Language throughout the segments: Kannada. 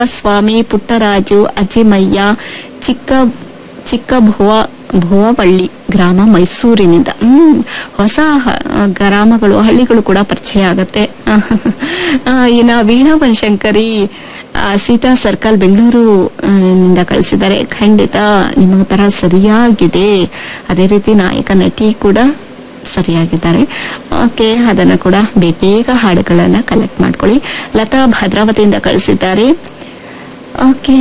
ಸ್ವಾಮಿ ಪುಟ್ಟರಾಜು ಅಜ್ಜಿಮಯ್ಯ ಚಿಕ್ಕ ಚಿಕ್ಕ ಭುವ ಭುವವಳ್ಳಿ ಗ್ರಾಮ ಮೈಸೂರಿನಿಂದ ಹ್ಮ್ ಹೊಸ ಹ- ಗ್ರಾಮಗಳು ಹಳ್ಳಿಗಳು ಕೂಡ ಪರಿಚಯ ಆಗತ್ತೆ ಆ, ಇನ್ನ ವೀಣಾ ಬನಶಂಕರಿ ಆ, ಸೀತಾ ಸರ್ಕಲ್ ಬೆಂಗಳೂರು ಆ, ನಿಂದ ಕಳಿಸಿದ್ದಾರೆ ಖಂಡಿತ ನಿಮ್ಮ ತರ ಸರಿಯಾಗಿದೆ ಅದೇ ರೀತಿ ನಾಯಕ ನಟಿ ಕೂಡ ಸರಿಯಾಗಿದ್ದಾರೆ ಓಕೆ ಅದನ್ನ ಕೂಡ ಬೇಗ ಬೇಗ ಹಾಡುಗಳನ್ನ ಕಲೆಕ್ಟ್ ಮಾಡ್ಕೊಳ್ಳಿ ಲತಾ ಭದ್ರಾವತಿಯಿಂದ ಕಳಿಸಿದ್ದಾರೆ ಓಕೆ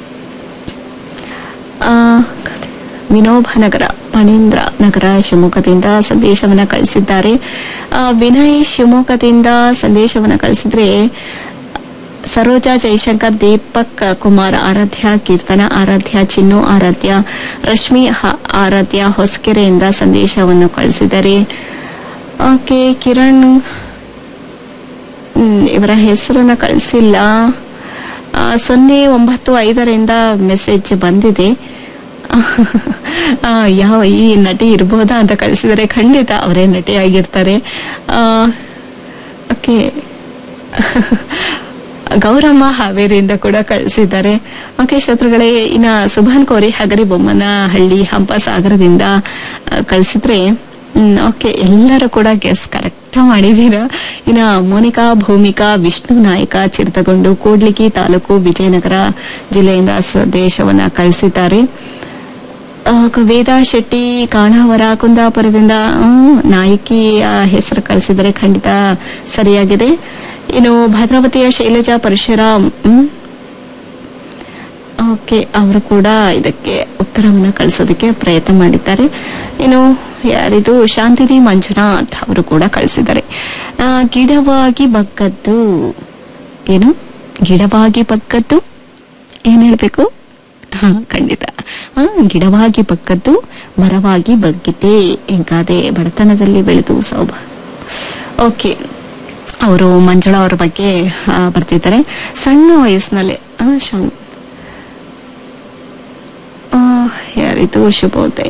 ಆ, ವಿನೋಬ ನಗರ ಪಣೀಂದ್ರ ನಗರ ಶಿವಮೊಗ್ಗದಿಂದ ಸಂದೇಶವನ್ನ ಕಳಿಸಿದ್ದಾರೆ ಆ, ವಿನಯ್ ಶಿವಮೊಗ್ಗದಿಂದ ಸಂದೇಶವನ್ನ ಕಳಿಸಿದ್ರೆ ಸರೋಜಾ ಜೈಶಂಕರ್ ದೀಪಕ್ ಕುಮಾರ್ ಆರಾಧ್ಯ ಕೀರ್ತನ ಆರಾಧ್ಯ ಚಿನ್ನು ಆರಾಧ್ಯ ರಶ್ಮಿ ಹ- ಆರಾಧ್ಯ ಹೊಸಕೆರೆಯಿಂದ ಸಂದೇಶವನ್ನು ಕಳಿಸಿದ್ದಾರೆ ಓಕೆ ಕಿರಣ್ ಹ್ಮ್, ಇವರ ಹೆಸರನ್ನ ಕಳಿಸಿಲ್ಲ ಆ, ಸೊನ್ನೆ ಒಂಬತ್ತು ಐದರಿಂದ ಮೆಸೇಜ್ ಬಂದಿದೆ ಆ, ಯಾವ ಈ ನಟಿ ಇರ್ಬೋದಾ ಅಂತ ಕಳಿಸಿದರೆ ಖಂಡಿತ ಅವರೇ ನಟಿ ಆಗಿರ್ತಾರೆ ಆ, ಓಕೆ ಗೌರಮ್ಮ ಹಾವೇರಿಯಿಂದ ಕೂಡ ಕಳಿಸಿದ್ದಾರೆ ಓಕೆ ಶತ್ರುಗಳೇ ಇನ್ನ ಸುಭಾನ್ ಕೋರಿ ಹಗರಿ ಬೊಮ್ಮನಹಳ್ಳಿ ಹಂಪ ಸಾಗರದಿಂದ ಆ, ಕಳಿಸಿದ್ರೆ ಹ್ಮ್, ಓಕೆ ಎಲ್ಲರೂ ಕೂಡ ಗೆಸ್ ಕರೆಕ್ಟ್ ಮಾಡಿದೀರ ಇನ್ನ ಮೋನಿಕಾ ಭೂಮಿಕಾ ವಿಷ್ಣು ನಾಯಕ ಚಿರತಗೊಂಡು ಕೂಡ್ಲಿಗಿ ತಾಲೂಕು ವಿಜಯನಗರ ಜಿಲ್ಲೆಯಿಂದ ಸಂದೇಶವನ್ನ ಕಳಿಸಿದ್ದಾರೆ ಆ, ಕ- ವೇದಾ ಶೆಟ್ಟಿ ಕಾಣಾವರ ಕುಂದಾಪುರದಿಂದ ಹ್ಮ್, ನಾಯಕಿ ಆ, ಹೆಸರು ಕಳಿಸಿದರೆ ಖಂಡಿತ ಸರಿಯಾಗಿದೆ ಇನ್ನು ಭದ್ರಾವತಿಯ ಶೈಲಜಾ ಪರಶುರಾಮ್ ಹ್ಮ್, ಓಕೆ ಅವರು ಕೂಡ ಇದಕ್ಕೆ ಉತ್ತರವನ್ನು ಕಳಿಸೋದಕ್ಕೆ ಪ್ರಯತ್ನ ಮಾಡಿದ್ದಾರೆ ಇನ್ನು ಯಾರಿದು ಶಾಂತಿನಿ ಮಂಜುನಾಥ್ ಅವರು ಕೂಡ ಕಳಿಸಿದ್ದಾರೆ ಆ, ಗಿಡವಾಗಿ ಬಗ್ಗದ್ದು ಏನು ಗಿಡವಾಗಿ ಬಗ್ಗದ್ದು ಏನ್ ಹೇಳ್ಬೇಕು ಹಾ ಖಂಡಿತ ಆ, ಗಿಡವಾಗಿ ಬಗ್ಗದ್ದು ಮರವಾಗಿ ಬಗ್ಗಿದೆ ಗಾದೆ ಬಡತನದಲ್ಲಿ ಬೆಳೆದು ಸೌಭ ಓಕೆ ಅವರು ಮಂಜುಳಾ ಅವರ ಬಗ್ಗೆ ಆ, ಬರ್ತಿದ್ದಾರೆ ಸಣ್ಣ ವಯಸ್ಸಿನಲ್ಲಿ ಆ, ಶಂ- ಆ, ಯಾರಿದು ಶುಭೋದಯ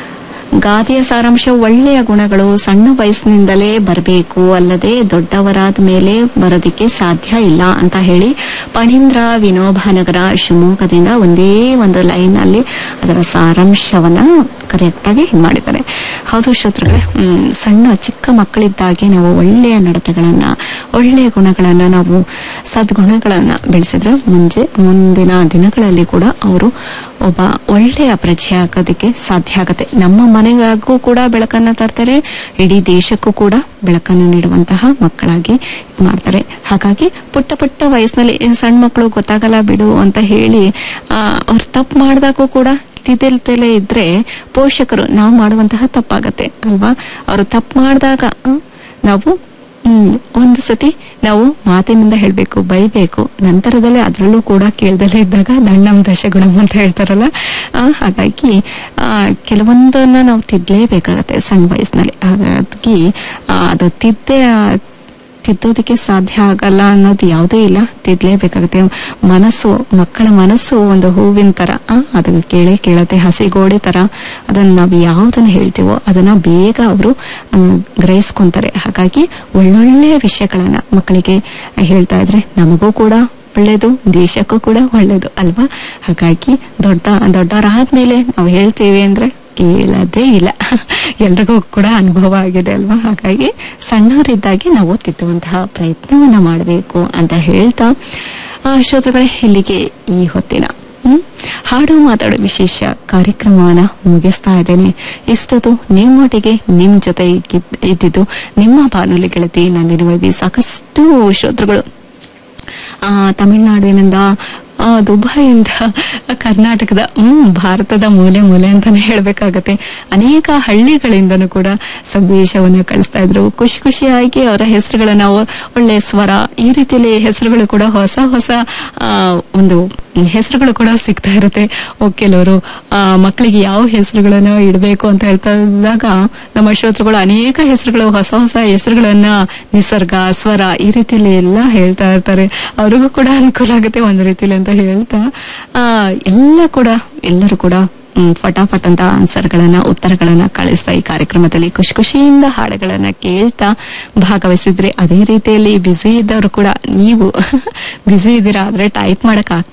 ಗಾದೆಯ ಸಾರಾಂಶ ಒಳ್ಳೆಯ ಗುಣಗಳು ಸಣ್ಣ ವಯಸ್ಸಿನಿಂದಲೇ ಬರಬೇಕು ಅಲ್ಲದೆ ದೊಡ್ಡವರಾದ ಮೇಲೆ ಬರೋದಿಕ್ಕೆ ಸಾಧ್ಯ ಇಲ್ಲ ಅಂತ ಹೇಳಿ ಪಣೀಂದ್ರ ವಿನೋಬನಗರ ಶಿವಮೊಗ್ಗದಿಂದ ಒಂದೇ ಒಂದು ಲೈನ್ ಅಲ್ಲಿ ಅದರ ಸಾರಾಂಶವನ್ನ ಕರೆಕ್ಟ್ ಆಗಿ ಇದ್ ಮಾಡಿದ್ದಾರೆ ಹೌದು ಶ್ರೋತೃಗಳೇ ಹ್ಮ್ ಸಣ್ಣ ಚಿಕ್ಕ ಮಕ್ಕಳಿದ್ದಾಗೆ ನಾವು ಒಳ್ಳೆಯ ನಡತೆಗಳನ್ನ ಒಳ್ಳೆಯ ಗುಣಗಳನ್ನ ನಾವು ಸದ್ಗುಣಗಳನ್ನ ಬೆಳೆಸಿದ್ರೆ ಮುಂಜೆ ಮುಂದಿನ ದಿನಗಳಲ್ಲಿ ಕೂಡ ಅವರು ಒಬ್ಬ ಒಳ್ಳೆಯ ಪ್ರಜೆ ಆಗೋದಕ್ಕೆ ಸಾಧ್ಯ ಆಗುತ್ತೆ ನಮ್ಮ ಮನೆಗಾಗೂ ಕೂಡ ಬೆಳಕನ್ನ ತರ್ತಾರೆ ಇಡೀ ದೇಶಕ್ಕೂ ಕೂಡ ಬೆಳಕನ್ನು ನೀಡುವಂತಹ ಮಕ್ಕಳಾಗಿ ಇದ್ ಮಾಡ್ತಾರೆ ಹಾಗಾಗಿ ಪುಟ್ಟ ಪುಟ್ಟ ವಯಸ್ಸಿನಲ್ಲಿ ಏ, ಸಣ್ಣ ಮಕ್ಕಳು ಗೊತ್ತಾಗಲ್ಲ ಬಿಡು ಅಂತ ಹೇಳಿ ಆ, ಅವ್ರು ತಪ್ಪು ಮಾಡಿದಾಗೂ ಕೂಡ ತಿದ್ದಲ್ತಲೇ ಇದ್ರೆ ಪೋಷಕರು ನಾವು ಮಾಡುವಂತಹ ತಪ್ಪಾಗತ್ತೆ ಅಲ್ವಾ ಅವರು ತಪ್ಪು ಮಾಡಿದಾಗ ನಾವು ಹ್ಮ್ ಒಂದು ಸತಿ ನಾವು ಮಾತಿನಿಂದ ಹೇಳ್ಬೇಕು ಬೈಬೇಕು ನಂತರದಲ್ಲೇ ಅದರಲ್ಲೂ ಕೂಡ ಕೇಳ್ದಲೇ ಇದ್ದಾಗ ದಂಡಂ ದಶಗುಣಂ ಅಂತ ಹೇಳ್ತಾರಲ್ಲ ಆ, ಹಾಗಾಗಿ ಆ, ಕೆಲವೊಂದನ್ನ ನಾವು ತಿದ್ದಲೇಬೇಕಾಗತ್ತೆ ಸಣ್ಣ ವಯಸ್ಸಿನಲ್ಲಿ ಹಾಗಾಗಿ ಆ, ಅದು ತಿದ್ದೆ ಆ, ತಿದ್ದೋದಕ್ಕೆ ಸಾಧ್ಯ ಆಗಲ್ಲ ಅನ್ನೋದು ಯಾವುದೂ ಇಲ್ಲ ತಿದ್ಲೇಬೇಕಾಗುತ್ತೆ ಮನಸ್ಸು ಮಕ್ಕಳ ಮನಸ್ಸು ಒಂದು ಹೂವಿನ ತರ ಆ, ಅದು ಕೇಳೇ ಕೇಳತ್ತೆ ಹಸಿಗೋಡೆ ತರ ಅದನ್ನ ನಾವು ಯಾವ್ದನ್ನ ಹೇಳ್ತೀವೋ ಅದನ್ನ ಬೇಗ ಅವರು ಗ್ರಹಿಸ್ಕೊಂತಾರೆ ಹಾಗಾಗಿ ಒಳ್ಳೊಳ್ಳೆಯ ವಿಷಯಗಳನ್ನ ಮಕ್ಕಳಿಗೆ ಹೇಳ್ತಾ ಇದ್ರೆ ನಮಗೂ ಕೂಡ ಒಳ್ಳೇದು ದೇಶಕ್ಕೂ ಕೂಡ ಒಳ್ಳೇದು ಅಲ್ವಾ ಹಾಗಾಗಿ ದೊಡ್ಡ ದೊಡ್ಡವರಾದ್ಮೇಲೆ ನಾವು ಹೇಳ್ತೀವಿ ಅಂದ್ರೆ ಕೇಳದೇ ಇಲ್ಲ ಎಲ್ರಿಗೂ ಕೂಡ ಅನುಭವ ಆಗಿದೆ ಅಲ್ವಾ ಹಾಗಾಗಿ ಸಣ್ಣವರಿದ್ದಾಗೆ ನಾವು ತಿದ್ದುವಂತಹ ಪ್ರಯತ್ನವನ್ನ ಮಾಡಬೇಕು ಅಂತ ಹೇಳ್ತಾ ಆ, ಶ್ರೋತೃಗಳೇ ಇಲ್ಲಿಗೆ ಈ ಹೊತ್ತಿನ ಹ್ಮ್, ಹಾಡು ಮಾತಾಡೋ ವಿಶೇಷ ಕಾರ್ಯಕ್ರಮವನ್ನ ಮುಗಿಸ್ತಾ ಇದ್ದೇನೆ ಇಷ್ಟೊತ್ತು ನಿಮ್ಮೊಟ್ಟಿಗೆ ನಿಮ್ ಜೊತೆ ಇದ್ದಿದ್- ಇದ್ದಿದ್ದು ನಿಮ್ಮ ಬಾನುಲಿ ಗೆಳತಿ ನಂದಿನಿ ವೈಬಿ ಸಾಕಷ್ಟು ಶ್ರೋತೃಗಳು ಆ, ತಮಿಳ್ನಾಡಿನಿಂದ ಆ, ದುಬೈಯಿಂದ ಕರ್ನಾಟಕದ ಹ್ಮ್ ಭಾರತದ ಮೂಲೆ ಮೂಲೆ ಅಂತಾನೆ ಹೇಳ್ಬೇಕಾಗತ್ತೆ ಅನೇಕ ಹಳ್ಳಿಗಳಿಂದನೂ ಕೂಡ ಸಂದೇಶವನ್ನ ಕಳಿಸ್ತಾ ಇದ್ರು ಖುಷಿ ಖುಷಿಯಾಗಿ ಅವರ ಹೆಸರುಗಳನ್ನ ಒ- ಒಳ್ಳೆ ಸ್ವರ ಈ ರೀತಿಯಲ್ಲಿ ಹೆಸರುಗಳು ಕೂಡ ಹೊಸ ಹೊಸ ಆ, ಒಂದು ಹೆಸರುಗಳು ಕೂಡ ಸಿಗ್ತಾ ಇರುತ್ತೆ ಓ, ಕೆಲವರು ಆ, ಮಕ್ಕಳಿಗೆ ಯಾವ ಹೆಸರುಗಳನ್ನ ಇಡಬೇಕು ಅಂತ ಹೇಳ್ತಾ ಇದ್ದಾಗ ನಮ್ಮ ಶ್ರೋತೃಗಳು ಅನೇಕ ಹೆಸರುಗಳು ಹೊಸ ಹೊಸ ಹೆಸರುಗಳನ್ನ ನಿಸರ್ಗ ಸ್ವರ ಈ ರೀತಿಯಲ್ಲಿ ಎಲ್ಲ ಹೇಳ್ತಾ ಇರ್ತಾರೆ ಅವ್ರಿಗೂ ಕೂಡ ಅನುಕೂಲ ಆಗುತ್ತೆ ಒಂದು ರೀತಿಯಲ್ಲಿ ಅಂತ ಹೇಳ್ತಾ ಆ, ಎಲ್ಲ ಕೂಡ ಎಲ್ಲರೂ ಕೂಡ ಮ್, ಫಟಾಫಟ್ ಅಂತ ಆನ್ಸರ್ಗಳನ್ನ ಉತ್ತರಗಳನ್ನ ಕಳಿಸ್ತಾ ಈ ಕಾರ್ಯಕ್ರಮದಲ್ಲಿ ಖುಷಿ ಖುಷಿಯಿಂದ ಹಾಡುಗಳನ್ನ ಕೇಳ್ತಾ ಭಾಗವಹಿಸಿದ್ರೆ ಅದೇ ರೀತಿಯಲ್ಲಿ ಬ್ಯುಸಿ ಇದ್ದವರು ಕೂಡ ನೀವು ಬ್ಯುಸಿ ಇದ್ದೀರಾ ಆದ್ರೆ ಟೈಪ್ ಮಾಡಕ್